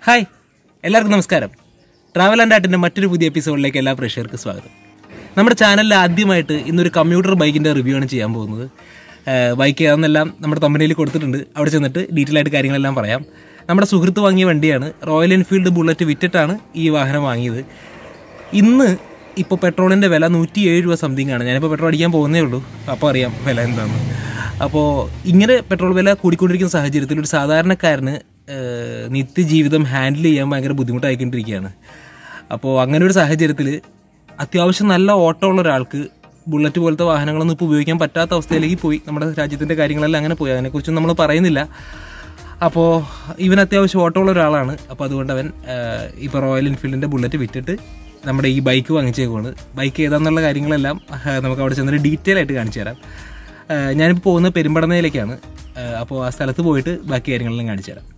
Hi എല്ലാവർക്കും നമസ്കാരം travel and ആർട്ടിൻ്റെ മറ്റൊരു പുതിയ എപ്പിസോഡിലേക്ക് എല്ലാ പ്രേക്ഷകർക്കും സ്വാഗതം നമ്മുടെ ചാനലിൽ ആദ്യമായിട്ട് ഇന്നൊരു കമ്പ്യൂട്ടർ ബൈക്കിൻ്റെ റിവ്യൂ ആണ് ചെയ്യാൻ പോകുന്നത് ബൈക്ക് ഏതെന്നെല്ലാം നമ്മുടെ കമ്പനിയിൽ കൊടുത്തിട്ടുണ്ട് അവിടെ ചെന്നിട്ട് ഡീറ്റെയിൽ ആയിട്ട് കാര്യങ്ങളെല്ലാം പറയാം നമ്മുടെ സുഹൃത്ത് വാങ്ങിയ വണ്ടിയാണ് റോയൽ എൻഫീൽഡ് ബുള്ളറ്റ് വിറ്റിട്ടാണ് ഈ വാഹനം വാങ്ങിയത് ഇന്ന് ഇപ്പോൾ പെട്രോളിൻ്റെ വില നൂറ്റി ഏഴ് രൂപ സംതിങ് ആണ് ഞാനിപ്പോൾ പെട്രോൾ അടിക്കാൻ പോകുന്നേ ഉള്ളൂ അപ്പോൾ അറിയാം വില എന്താണെന്ന് അപ്പോൾ ഇങ്ങനെ പെട്രോൾ വില കൂടിക്കൊണ്ടിരിക്കുന്ന സാഹചര്യത്തിൽ ഒരു സാധാരണക്കാരന് ഏഹ്, നിത്യജീവിതം ഹാൻഡിൽ ചെയ്യാൻ ഭയങ്കര ബുദ്ധിമുട്ടായിക്കൊണ്ടിരിക്കുകയാണ് അപ്പോൾ അങ്ങനെ ഒരു സാഹചര്യത്തിൽ അത്യാവശ്യം നല്ല ഓട്ടം ഉള്ള ഒരാൾക്ക് ബുള്ളറ്റ് പോലത്തെ വാഹനങ്ങളൊന്നും ഇപ്പോൾ ഉപയോഗിക്കാൻ പറ്റാത്ത അവസ്ഥയിലേക്ക് പോയി നമ്മുടെ രാജ്യത്തിൻ്റെ കാര്യങ്ങളെല്ലാം അങ്ങനെ പോയി അതിനെക്കുറിച്ചൊന്നും നമ്മൾ പറയുന്നില്ല അപ്പോൾ ഇവൻ അത്യാവശ്യം ഓട്ടമുള്ള ഒരാളാണ് അപ്പോൾ അതുകൊണ്ട് അവൻ ഇപ്പോൾ റോയൽ എൻഫീൽഡിൻ്റെ ബുള്ളറ്റ് വിറ്റിട്ട് നമ്മുടെ ഈ ബൈക്ക് വാങ്ങിച്ചേക്കുവാണ് ബൈക്ക് ഏതാന്നുള്ള കാര്യങ്ങളെല്ലാം ആ, നമുക്ക് അവിടെ ചെന്നിട്ട് ഡീറ്റെയിൽ ആയിട്ട് കാണിച്ചു തരാം ആ, ഞാനിപ്പോൾ പോകുന്നത് പെരുമ്പടനയിലേക്കാണ് ആ, അപ്പോൾ ആ സ്ഥലത്ത് പോയിട്ട് ബാക്കി കാര്യങ്ങളെല്ലാം കാണിച്ചു തരാം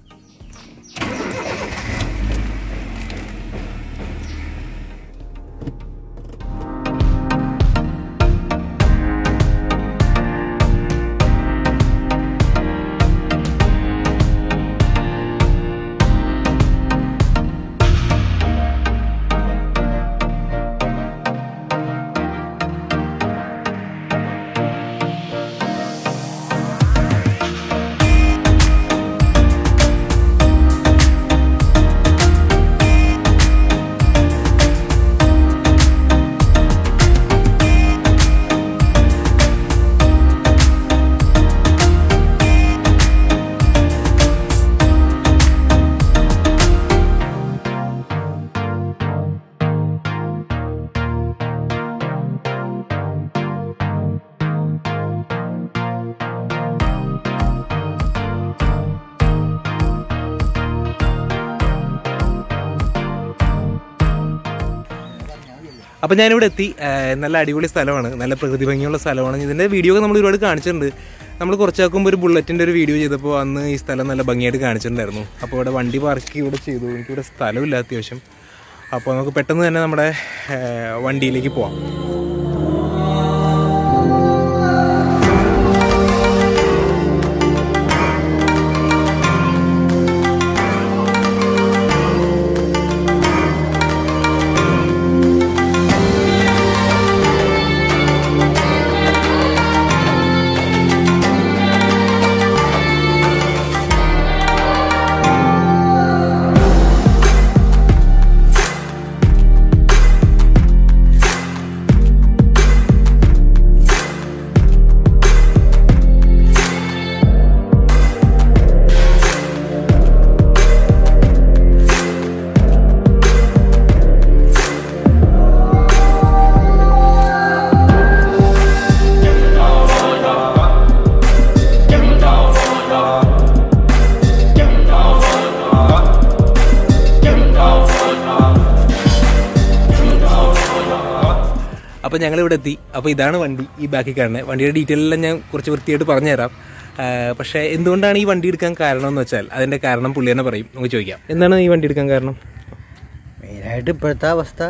അപ്പോൾ ഞാനിവിടെ എത്തി ആ, നല്ല അടിപൊളി സ്ഥലമാണ് നല്ല പ്രകൃതി ഭംഗിയുള്ള സ്ഥലമാണ് ഇതിൻ്റെ വീഡിയോ ഒക്കെ നമ്മൾ ഒരുപാട് കാണിച്ചിട്ടുണ്ട് നമ്മൾ കുറച്ചാക്കുമ്പോൾ ഒരു ബുള്ളറ്റിൻ്റെ ഒരു വീഡിയോ ചെയ്തപ്പോൾ അന്ന് ഈ സ്ഥലം നല്ല ഭംഗിയായിട്ട് കാണിച്ചിട്ടുണ്ടായിരുന്നു അപ്പോൾ ഇവിടെ വണ്ടി പാർക്ക് ഇവിടെ ചെയ്തു എനിക്കിവിടെ സ്ഥലമില്ല അത്യാവശ്യം അപ്പോൾ നമുക്ക് പെട്ടെന്ന് തന്നെ നമ്മുടെ ആ, വണ്ടിയിലേക്ക് പോവാം അപ്പോൾ ഞങ്ങൾ ഇവിടെ എത്തി അപ്പോൾ ഇതാണ് വണ്ടി ഈ ബാക്കിൽ കാണുന്നത് വണ്ടിയുടെ ഡീറ്റെയിൽ എല്ലാം ഞാൻ കുറച്ച് വൃത്തിയായിട്ട് പറഞ്ഞുതരാം ആ, പക്ഷേ എന്തുകൊണ്ടാണ് ഈ വണ്ടി എടുക്കാൻ കാരണം എന്ന് വെച്ചാൽ അതിൻ്റെ കാരണം പുള്ളി തന്നെ പറയും നമുക്ക് ചോദിക്കാം എന്താണ് ഈ വണ്ടി എടുക്കാൻ കാരണം മെയിനായിട്ട് ഇപ്പോഴത്തെ അവസ്ഥ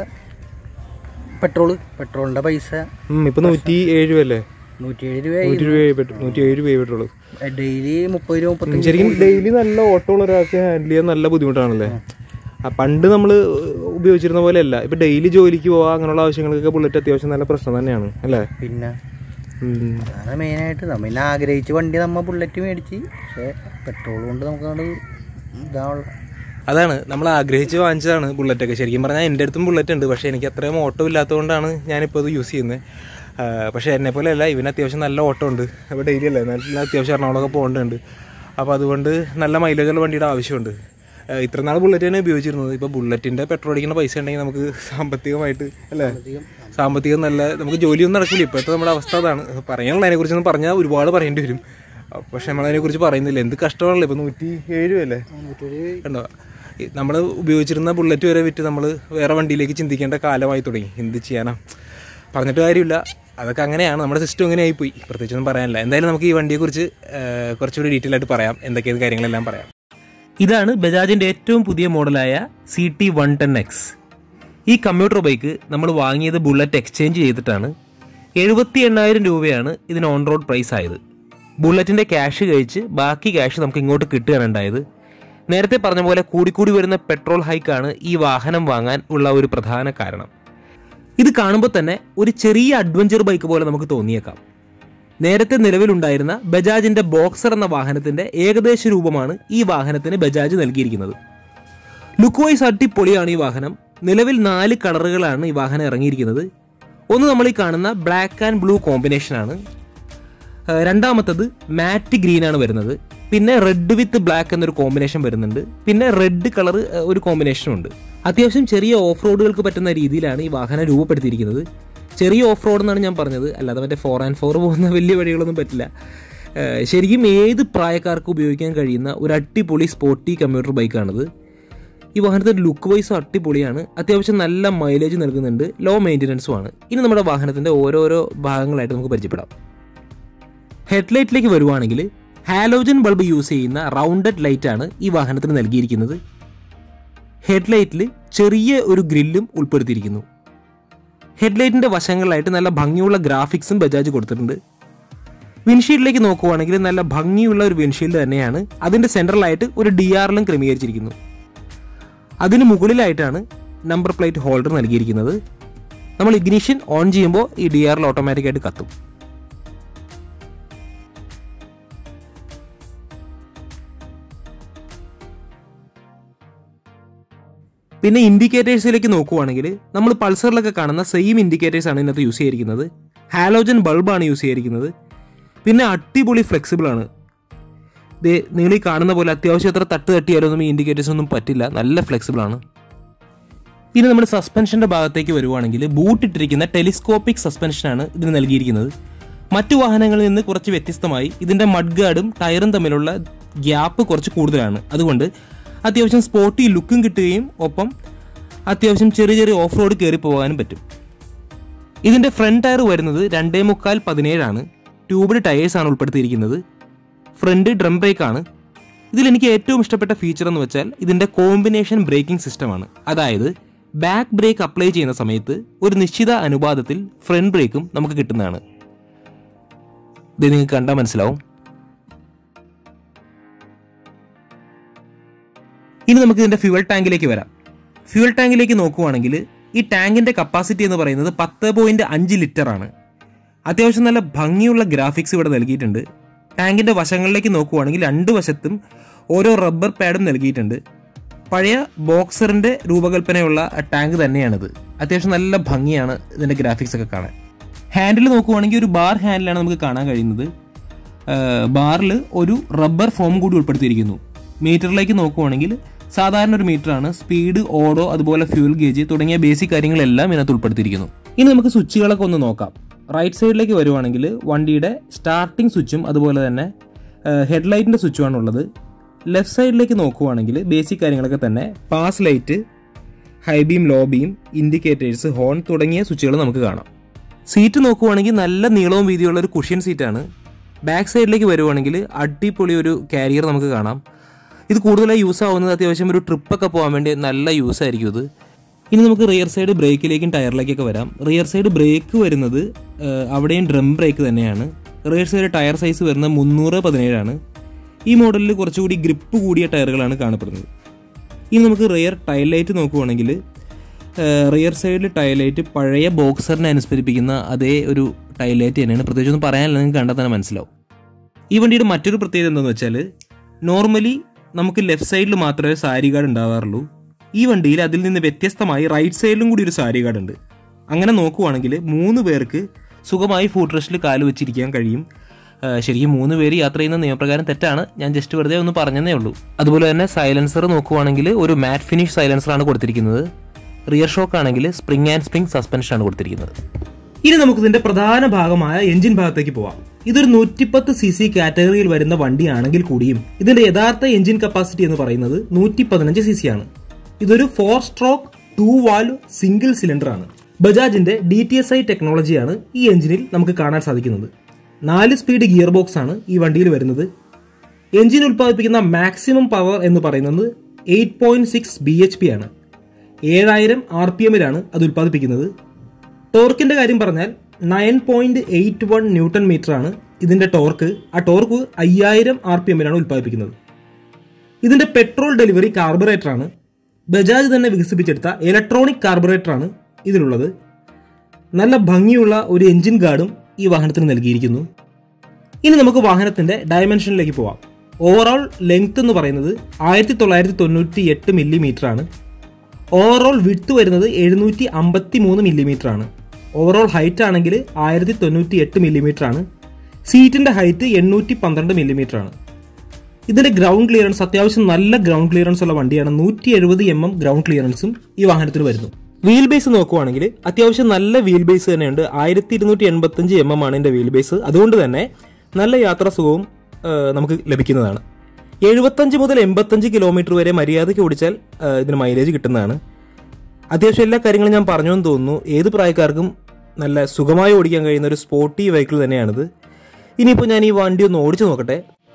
പെട്രോള് പെട്രോളിൻ്റെ പൈസ ഉം, ഇപ്പൊ നൂറ്റി ഏഴ് രൂപ അല്ലേ നൂറ്റിയേഴ് രൂപ നൂറ്റി രൂപ നൂറ്റി ഏഴ് രൂപ പെട്രോള് ഡെയിലി മുപ്പത് രൂപ മുപ്പത്തഞ്ച് ശരിക്കും ഡെയിലി നല്ല ഓട്ടോ ഉള്ള ഒരാൾക്ക് ഹാൻഡിൽ ചെയ്യാൻ നല്ല ബുദ്ധിമുട്ടാണല്ലേ ആ, പണ്ട് നമ്മൾ ഉപയോഗിച്ചിരുന്ന പോലെയല്ല ഇപ്പൊ ഡെയിലി ജോലിക്ക് പോവാ അങ്ങനെയുള്ള ആവശ്യങ്ങൾക്കൊക്കെ ബുള്ളറ്റ് അത്യാവശ്യം നല്ല പ്രശ്നം തന്നെയാണ് അല്ലേ പിന്നെ ഉം. അതാണ് മെയിനായിട്ട് നമ്മൾ പിന്നെ ആഗ്രഹിച്ച വണ്ടി നമ്മൾ ബുള്ളറ്റ് മേടിച്ച് പക്ഷേ പെട്രോൾ കൊണ്ട് നമുക്കത് ഇതാവുള്ള അതാണ് നമ്മൾ ആഗ്രഹിച്ച് വാങ്ങിച്ചതാണ് ബുള്ളറ്റൊക്കെ ശരിക്കും പറഞ്ഞാൽ എൻ്റെ അടുത്തും ബുള്ളറ്റ് ഉണ്ട് പക്ഷേ എനിക്ക് അത്രയും ഓട്ടോ ഇല്ലാത്തതുകൊണ്ടാണ് ഞാനിപ്പോൾ ഇത് യൂസ് ചെയ്യുന്നത് പക്ഷേ എന്നെ പോലെ അല്ല ഇവന് അത്യാവശ്യം നല്ല ഓട്ടോ ഉണ്ട് അപ്പോൾ ഡെയിലി അല്ലേ നല്ല അത്യാവശ്യം എറണാകുളമൊക്കെ പോകേണ്ടതുണ്ട് അപ്പോൾ അതുകൊണ്ട് നല്ല മൈലേജുള്ള വണ്ടിയുടെ ആവശ്യമുണ്ട് ആ, ഇത്ര നാൾ ബുള്ളറ്റ് തന്നെ ഉപയോഗിച്ചിരുന്നത് ഇപ്പോൾ ബുള്ളറ്റിൻ്റെ പെട്രോൾ അടിക്കുന്ന പൈസ ഉണ്ടെങ്കിൽ നമുക്ക് സാമ്പത്തികമായിട്ട് അല്ലേ സാമ്പത്തികം നല്ല നമുക്ക് ജോലിയൊന്നും നടക്കില്ല ഇപ്പോഴത്തെ നമ്മുടെ അവസ്ഥ അതാണ് പറയാനുള്ള അതിനെക്കുറിച്ചൊന്നും പറഞ്ഞാൽ ഒരുപാട് പറയേണ്ടി വരും പക്ഷെ നമ്മളതിനെക്കുറിച്ച് പറയുന്നില്ല എന്ത് കഷ്ടമാണല്ലോ ഇപ്പോൾ നൂറ്റി ഏഴ് അല്ലേ കണ്ടോ നമ്മൾ ഉപയോഗിച്ചിരുന്ന ബുള്ളറ്റ് വരെ വിറ്റ് നമ്മൾ വേറെ വണ്ടിയിലേക്ക് ചിന്തിക്കേണ്ട കാലമായി തുടങ്ങി എന്ത് ചെയ്യാനാ പറഞ്ഞിട്ട് കാര്യമില്ല അതൊക്കെ അങ്ങനെയാണ് നമ്മുടെ സിസ്റ്റം അങ്ങനെ ആയിപ്പോയി പ്രത്യേകിച്ചൊന്നും പറയാനില്ല എന്തായാലും നമുക്ക് ഈ വണ്ടിയെക്കുറിച്ച് ആ, കുറച്ചുകൂടി ഡീറ്റെയിൽ ആയിട്ട് പറയാം എന്തൊക്കെയാണ് കാര്യങ്ങളെല്ലാം പറയാം ഇതാണ് ബജാജിൻ്റെ ഏറ്റവും പുതിയ മോഡലായ C T one ten X ഈ കമ്പ്യൂട്ടർ ബൈക്ക് നമ്മൾ വാങ്ങിയത് ബുള്ളറ്റ് എക്സ്ചേഞ്ച് ചെയ്തിട്ടാണ് എഴുപത്തി എണ്ണായിരം രൂപയാണ് ഇതിന് ഓൺ റോഡ് പ്രൈസ് ആയത് ബുള്ളറ്റിൻ്റെ ക്യാഷ് കഴിച്ച് ബാക്കി ക്യാഷ് നമുക്ക് ഇങ്ങോട്ട് കിട്ടുകയാണ് ഉണ്ടായത് നേരത്തെ പറഞ്ഞ പോലെ കൂടിക്കൂടി വരുന്ന പെട്രോൾ ഹൈക്കാണ് ഈ വാഹനം വാങ്ങാൻ ഉള്ള ഒരു പ്രധാന കാരണം ഇത് കാണുമ്പോൾ തന്നെ ഒരു ചെറിയ അഡ്വഞ്ചർ ബൈക്ക് പോലെ നമുക്ക് തോന്നിയേക്കാം നേരത്തെ നിലവിലുണ്ടായിരുന്ന ബജാജിന്റെ ബോക്സർ എന്ന വാഹനത്തിന്റെ ഏകദേശ രൂപമാണ് ഈ വാഹനത്തിന് ബജാജ് നൽകിയിരിക്കുന്നത് ലുക്ക് വൈസ് അടിപൊളിയാണ് ഈ വാഹനം നിലവിൽ നാല് കളറുകളാണ് ഈ വാഹനം ഇറങ്ങിയിരിക്കുന്നത് ഒന്ന് നമ്മൾ ഈ കാണുന്ന ബ്ലാക്ക് ആൻഡ് ബ്ലൂ കോമ്പിനേഷനാണ് ഏഹ് രണ്ടാമത്തത് മാറ്റ് ഗ്രീൻ ആണ് വരുന്നത് പിന്നെ റെഡ് വിത്ത് ബ്ലാക്ക് എന്നൊരു കോമ്പിനേഷൻ വരുന്നുണ്ട് പിന്നെ റെഡ് കളർ ഒരു കോമ്പിനേഷനും ഉണ്ട് അത്യാവശ്യം ചെറിയ ഓഫ് റോഡുകൾക്ക് പറ്റുന്ന രീതിയിലാണ് ഈ വാഹനം രൂപപ്പെടുത്തിയിരിക്കുന്നത് ചെറിയ ഓഫ് റോഡ് എന്നാണ് ഞാൻ പറഞ്ഞത് അല്ലാതെ മറ്റേ ഫോർ ആൻഡ് ഫോർ പോകുന്ന വലിയ വഴികളൊന്നും പറ്റില്ല ഏഹ് ശരിക്കും ഏത് പ്രായക്കാർക്ക് ഉപയോഗിക്കാൻ കഴിയുന്ന ഒരു അടിപൊളി സ്പോർട്ടി കമ്പ്യൂട്ടർ ബൈക്കാണിത് ഈ വാഹനത്തിൻ്റെ ലുക്ക് വൈസ് അടിപൊളിയാണ് അത്യാവശ്യം നല്ല മൈലേജ് നൽകുന്നുണ്ട് ലോ മെയിൻ്റനൻസും ആണ് ഇനി നമ്മുടെ വാഹനത്തിൻ്റെ ഓരോരോ ഭാഗങ്ങളായിട്ട് നമുക്ക് പരിചയപ്പെടാം ഹെഡ്ലൈറ്റിലേക്ക് വരുവാണെങ്കിൽ ഹാലോജൻ ബൾബ് യൂസ് ചെയ്യുന്ന റൗണ്ടഡ് ലൈറ്റാണ് ഈ വാഹനത്തിന് നൽകിയിരിക്കുന്നത് ഹെഡ്ലൈറ്റിൽ ചെറിയ ഒരു ഗ്രില്ലും ഉൾപ്പെടുത്തിയിരിക്കുന്നു ഹെഡ്ലൈറ്റിൻ്റെ വശങ്ങളിലായിട്ട് നല്ല ഭംഗിയുള്ള ഗ്രാഫിക്സും ബജാജ് കൊടുത്തിട്ടുണ്ട് വിൻഷീൽഡിലേക്ക് നോക്കുവാണെങ്കിൽ നല്ല ഭംഗിയുള്ള ഒരു വിൻഷീൽഡ് തന്നെയാണ് അതിൻ്റെ സെൻട്രലായിട്ട് ഒരു ഡി ആറിലും ക്രമീകരിച്ചിരിക്കുന്നു അതിന് മുകളിലായിട്ടാണ് നമ്പർ പ്ലേറ്റ് ഹോൾഡർ നൽകിയിരിക്കുന്നത് നമ്മൾ ഇഗ്നിഷൻ ഓൺ ചെയ്യുമ്പോൾ ഈ ഡി ആറിൽ ഓട്ടോമാറ്റിക്കായിട്ട് കത്തും പിന്നെ ഇൻഡിക്കേറ്റേഴ്സിലേക്ക് നോക്കുവാണെങ്കിൽ നമ്മൾ പൾസറിലൊക്കെ കാണുന്ന സെയിം ഇൻഡിക്കേറ്റേഴ്സ് ആണ് ഇതിനകത്ത് യൂസ് ചെയ്തിരിക്കുന്നത് ഹാലോജൻ ബൾബാണ് യൂസ് ചെയ്തിരിക്കുന്നത് പിന്നെ അടിപൊളി ഫ്ലെക്സിബിൾ ആണ് ഇത് നിങ്ങൾ ഈ കാണുന്ന പോലെ അത്യാവശ്യം എത്ര തട്ട് തട്ടിയാലൊന്നും ഈ ഇൻഡിക്കേറ്റേഴ്സ് ഒന്നും പറ്റില്ല നല്ല ഫ്ലെക്സിബിൾ ആണ് ഇനി നമ്മൾ സസ്പെൻഷൻ്റെ ഭാഗത്തേക്ക് വരുവാണെങ്കിൽ ബൂട്ട് ഇട്ടിരിക്കുന്ന ടെലിസ്കോപ്പിക് സസ്പെൻഷനാണ് ഇതിന് നൽകിയിരിക്കുന്നത് മറ്റു വാഹനങ്ങളിൽ നിന്ന് കുറച്ച് വ്യത്യസ്തമായി ഇതിൻ്റെ മഡ് ഗാർഡും ടയറും തമ്മിലുള്ള ഗ്യാപ്പ് കുറച്ച് കൂടുതലാണ് അതുകൊണ്ട് അത്യാവശ്യം സ്പോർട്ടി ലുക്കും കിട്ടുകയും ഒപ്പം അത്യാവശ്യം ചെറിയ ചെറിയ ഓഫ് റോഡ് കയറി പോകാനും പറ്റും ഇതിൻ്റെ ഫ്രണ്ട് ടയർ വരുന്നത് രണ്ടേ മുക്കാൽ പതിനേഴാണ് ട്യൂബിഡ് ടയേഴ്സാണ് ഉൾപ്പെടുത്തിയിരിക്കുന്നത് ഫ്രണ്ട് ഡ്രം ബ്രേക്ക് ആണ് ഇതിൽ എനിക്ക് ഏറ്റവും ഇഷ്ടപ്പെട്ട ഫീച്ചർ എന്ന് വെച്ചാൽ ഇതിൻ്റെ കോമ്പിനേഷൻ ബ്രേക്കിംഗ് സിസ്റ്റമാണ് അതായത് ബാക്ക് ബ്രേക്ക് അപ്ലൈ ചെയ്യുന്ന സമയത്ത് ഒരു നിശ്ചിത അനുപാതത്തിൽ ഫ്രണ്ട് ബ്രേക്കും നമുക്ക് കിട്ടുന്നതാണ് ഇത് നിങ്ങൾക്ക് കണ്ടാൽ മനസ്സിലാവും ഇനി നമുക്ക് ഇതിൻ്റെ ഫ്യൂവൽ ടാങ്കിലേക്ക് വരാം ഫ്യൂവൽ ടാങ്കിലേക്ക് നോക്കുവാണെങ്കിൽ ഈ ടാങ്കിൻ്റെ കപ്പാസിറ്റി എന്ന് പറയുന്നത് പത്ത് പോയിൻറ്റ് അഞ്ച് ലിറ്റർ ആണ് അത്യാവശ്യം നല്ല ഭംഗിയുള്ള ഗ്രാഫിക്സ് ഇവിടെ നൽകിയിട്ടുണ്ട് ടാങ്കിൻ്റെ വശങ്ങളിലേക്ക് നോക്കുവാണെങ്കിൽ രണ്ട് വശത്തും ഓരോ റബ്ബർ പാഡും നൽകിയിട്ടുണ്ട് പഴയ ബോക്സറിൻ്റെ രൂപകൽപ്പനയുള്ള ടാങ്ക് തന്നെയാണിത് അത്യാവശ്യം നല്ല ഭംഗിയാണ് ഇതിൻ്റെ ഗ്രാഫിക്സ് ഒക്കെ കാണാൻ ഹാൻഡിൽ നോക്കുവാണെങ്കിൽ ഒരു ബാർ ഹാൻഡിലാണ് നമുക്ക് കാണാൻ കഴിയുന്നത് ബാറിൽ ഒരു റബ്ബർ ഫോം കൂടി ഉൾപ്പെടുത്തിയിരിക്കുന്നു മീറ്ററിലേക്ക് നോക്കുവാണെങ്കിൽ സാധാരണ ഒരു മീറ്ററാണ് സ്പീഡ് ഓടോ അതുപോലെ ഫ്യൂൽ ഗേജ് തുടങ്ങിയ ബേസിക് കാര്യങ്ങളെല്ലാം ഇതിനകത്ത് ഉൾപ്പെടുത്തിയിരിക്കുന്നു ഇനി നമുക്ക് സ്വിച്ചുകളൊക്കെ ഒന്ന് നോക്കാം റൈറ്റ് സൈഡിലേക്ക് വരുവാണെങ്കിൽ വണ്ടിയുടെ സ്റ്റാർട്ടിംഗ് സ്വിച്ചും അതുപോലെ തന്നെ ഹെഡ്ലൈറ്റിൻ്റെ സ്വിച്ചുമാണ് ഉള്ളത് ലെഫ്റ്റ് സൈഡിലേക്ക് നോക്കുവാണെങ്കിൽ ബേസിക് കാര്യങ്ങളൊക്കെ തന്നെ pass light high beam low beam indicators horn തുടങ്ങിയ സ്വിച്ചുകൾ നമുക്ക് കാണാം സീറ്റ് നോക്കുവാണെങ്കിൽ നല്ല നീളവും വീതിയുള്ള ഒരു കുഷ്യൻ സീറ്റാണ് ബാക്ക് സൈഡിലേക്ക് വരുവാണെങ്കിൽ അടിപൊളി ഒരു കാരിയർ നമുക്ക് കാണാം ഇത് കൂടുതലായി യൂസ് ആവുന്നത് അത്യാവശ്യം ഒരു ട്രിപ്പൊക്കെ പോകാൻ വേണ്ടി നല്ല യൂസ് ആയിരിക്കും ഇത് ഇനി നമുക്ക് റിയർ സൈഡ് ബ്രേക്കിലേക്കും ടയറിലേക്കൊക്കെ വരാം റിയർ സൈഡ് ബ്രേക്ക് വരുന്നത് ഏഹ്, അവിടെയും ഡ്രം ബ്രേക്ക് തന്നെയാണ് റിയർ സൈഡ് ടയർ സൈസ് വരുന്നത് മുന്നൂറ് പതിനേഴാണ് ഈ മോഡലിൽ കുറച്ചുകൂടി ഗ്രിപ്പ് കൂടിയ ടയറുകളാണ് കാണപ്പെടുന്നത് ഇനി നമുക്ക് റിയർ ടയർ ലൈറ്റ് നോക്കുവാണെങ്കിൽ റിയർ സൈഡിൽ ടയർ ലൈറ്റ് പഴയ ബോക്സറിനെ അനുസ്മരിപ്പിക്കുന്ന അതേ ഒരു ടയർ ലൈറ്റ് തന്നെയാണ് പ്രത്യേകിച്ച് ഒന്നും പറയാനില്ല നിങ്ങൾക്ക് കണ്ടാൽ തന്നെ മനസ്സിലാവും ഈ വണ്ടിയുടെ മറ്റൊരു പ്രത്യേകത എന്താണെന്ന് വെച്ചാൽ നോർമലി നമുക്ക് ലെഫ്റ്റ് സൈഡിൽ മാത്രമേ സാരി ഗാർഡ് ഉണ്ടാവാറുള്ളൂ ഈ വണ്ടിയിൽ അതിൽ നിന്ന് വ്യത്യസ്തമായി റൈറ്റ് സൈഡിലും കൂടി ഒരു സാരി ഗാർഡ് ഉണ്ട് അങ്ങനെ നോക്കുവാണെങ്കിൽ മൂന്ന് പേർക്ക് സുഖമായി ഫുഡ് റെസ്റ്റിൽ കാല് വെച്ചിരിക്കാൻ കഴിയും ആ, ശരിക്കും മൂന്ന് പേര് യാത്ര ചെയ്യുന്ന നിയമപ്രകാരം തെറ്റാണ് ഞാൻ ജസ്റ്റ് വെറുതെ ഒന്ന് പറഞ്ഞതേ ഉള്ളൂ അതുപോലെ തന്നെ സൈലൻസർ നോക്കുവാണെങ്കിൽ ഒരു മാറ്റ് ഫിനിഷ് സൈലൻസറാണ് കൊടുത്തിരിക്കുന്നത് റിയർ ഷോക്ക് ആണെങ്കിൽ സ്പ്രിംഗ് ആൻഡ് സ്പ്രിംഗ് സസ്പെൻഷൻ ആണ് കൊടുത്തിരിക്കുന്നത് ഇനി നമുക്ക് ഇതിന്റെ പ്രധാന ഭാഗമായ എഞ്ചിൻ ഭാഗത്തേക്ക് പോവാം ഇതൊരു നൂറ്റിപ്പത്ത് സി സി കാറ്റഗറിയിൽ വരുന്ന വണ്ടിയാണെങ്കിൽ കൂടിയും ഇതിന്റെ യഥാർത്ഥ എഞ്ചിൻ കപ്പാസിറ്റി എന്ന് പറയുന്നത് നൂറ്റി പതിനഞ്ച് സി സി ആണ് ഇതൊരു four stroke two valve single cylinder ആണ് ബജാജിന്റെ ഡി ടി എസ് ഐ ടെക്നോളജിയാണ് ഈ എഞ്ചിനിൽ നമുക്ക് കാണാൻ സാധിക്കുന്നത് നാല് സ്പീഡ് ഗിയർ ബോക്സ് ആണ് ഈ വണ്ടിയിൽ വരുന്നത് എഞ്ചിൻ ഉൽപ്പാദിപ്പിക്കുന്ന മാക്സിമം പവർ എന്ന് പറയുന്നത് eight point six B H P ആണ് ഏഴായിരം ആർ പി എമ്മിലാണ് അത് ഉൽപ്പാദിപ്പിക്കുന്നത് ടോർക്കിന്റെ കാര്യം പറഞ്ഞാൽ nine point eight one newton metre ആണ് ഇതിന്റെ ടോർക്ക് ആ ടോർക്ക് അയ്യായിരം ആർ പി എമ്മിലാണ് ഉൽപ്പാദിപ്പിക്കുന്നത് ഇതിന്റെ പെട്രോൾ ഡെലിവറി കാർബറേറ്റർ ആണ് ബജാജ് തന്നെ വികസിപ്പിച്ചെടുത്ത ഇലക്ട്രോണിക് കാർബറേറ്റർ ആണ് ഇതിലുള്ളത് നല്ല ഭംഗിയുള്ള ഒരു എഞ്ചിൻ ഗാർഡും ഈ വാഹനത്തിന് നൽകിയിരിക്കുന്നു ഇനി നമുക്ക് വാഹനത്തിന്റെ ഡയമെൻഷനിലേക്ക് പോവാം ഓവറോൾ ലെങ്ത് എന്ന് പറയുന്നത് ആയിരത്തി തൊള്ളായിരത്തി തൊണ്ണൂറ്റി എട്ട് മില്ലിമീറ്റർ ആണ് ഓവറോൾ വിഡ്ത്ത് വരുന്നത് എഴുന്നൂറ്റി അമ്പത്തി മൂന്ന് മില്ലിമീറ്റർ ആണ് ഓവറോൾ ഹൈറ്റ് ആണെങ്കിൽ ആയിരത്തി തൊണ്ണൂറ്റി എട്ട് മില്ലിമീറ്റർ ആണ് സീറ്റിന്റെ ഹൈറ്റ് എണ്ണൂറ്റി പന്ത്രണ്ട് മില്ലിമീറ്റർ ആണ് ഇതിന്റെ ഗ്രൗണ്ട് ക്ലിയറൻസ് അത്യാവശ്യം നല്ല ഗ്രൗണ്ട് ക്ലിയറൻസ് ഉള്ള വണ്ടിയാണ് നൂറ്റി എഴുപത് എം എം ഗ്രൗണ്ട് ക്ലിയറൻസും ഈ വാഹനത്തിൽ വരുന്നു വീൽ ബേസ് നോക്കുവാണെങ്കിൽ അത്യാവശ്യം നല്ല വീൽ ബേസ് തന്നെയുണ്ട് ആയിരത്തി ഇരുന്നൂറ്റി എൺപത്തഞ്ച് എം എം ആണ് ഇതിന്റെ വീൽ ബേസ് അതുകൊണ്ട് തന്നെ നല്ല യാത്രാ സുഖവും ആ, നമുക്ക് ലഭിക്കുന്നതാണ് എഴുപത്തഞ്ച് മുതൽ എൺപത്തഞ്ച് കിലോമീറ്റർ വരെ മര്യാദയ്ക്ക് ഓടിച്ചാൽ ആ, ഇതിന് മൈലേജ് കിട്ടുന്നതാണ് അത്യാവശ്യം എല്ലാ കാര്യങ്ങളും ഞാൻ പറഞ്ഞു എന്ന് തോന്നുന്നു ഏത് പ്രായക്കാർക്കും നല്ല സുഖമായി ഓടിക്കാൻ കഴിയുന്ന ഒരു സ്പോർട്ടി വെഹിക്കിൾ തന്നെയാണിത് ഇനിയിപ്പോൾ ഞാൻ ഈ വണ്ടി ഒന്ന് ഓടിച്ചു നോക്കട്ടെ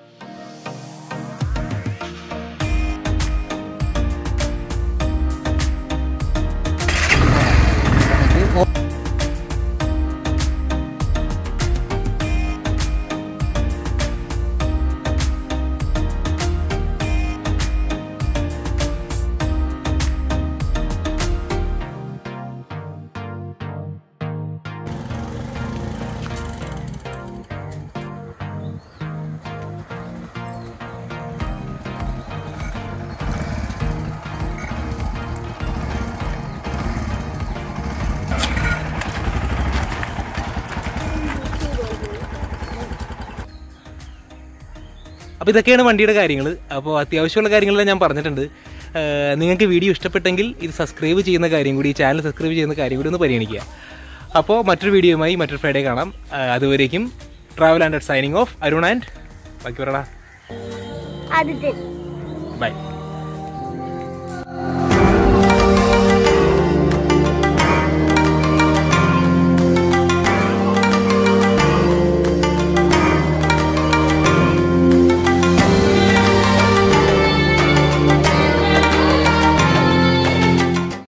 അപ്പോൾ ഇതൊക്കെയാണ് വണ്ടിയുടെ കാര്യങ്ങൾ അപ്പോൾ അത്യാവശ്യമുള്ള കാര്യങ്ങളെല്ലാം ഞാൻ പറഞ്ഞിട്ടുണ്ട് ഏഹ് നിങ്ങൾക്ക് വീഡിയോ ഇഷ്ടപ്പെട്ടെങ്കിൽ ഇത് സബ്സ്ക്രൈബ് ചെയ്യുന്ന കാര്യം കൂടി ഈ ചാനൽ സബ്സ്ക്രൈബ് ചെയ്യുന്ന കാര്യം കൂടി ഒന്ന് പരിഗണിക്കുക അപ്പോൾ മറ്റൊരു വീഡിയോയുമായി മറ്റൊരു ഫ്രൈഡേ കാണാം ഏഹ് അതുവരേക്കും travel and signing off Arun and ബാക്കി പറയടാ ആദിത്യൻ ബൈ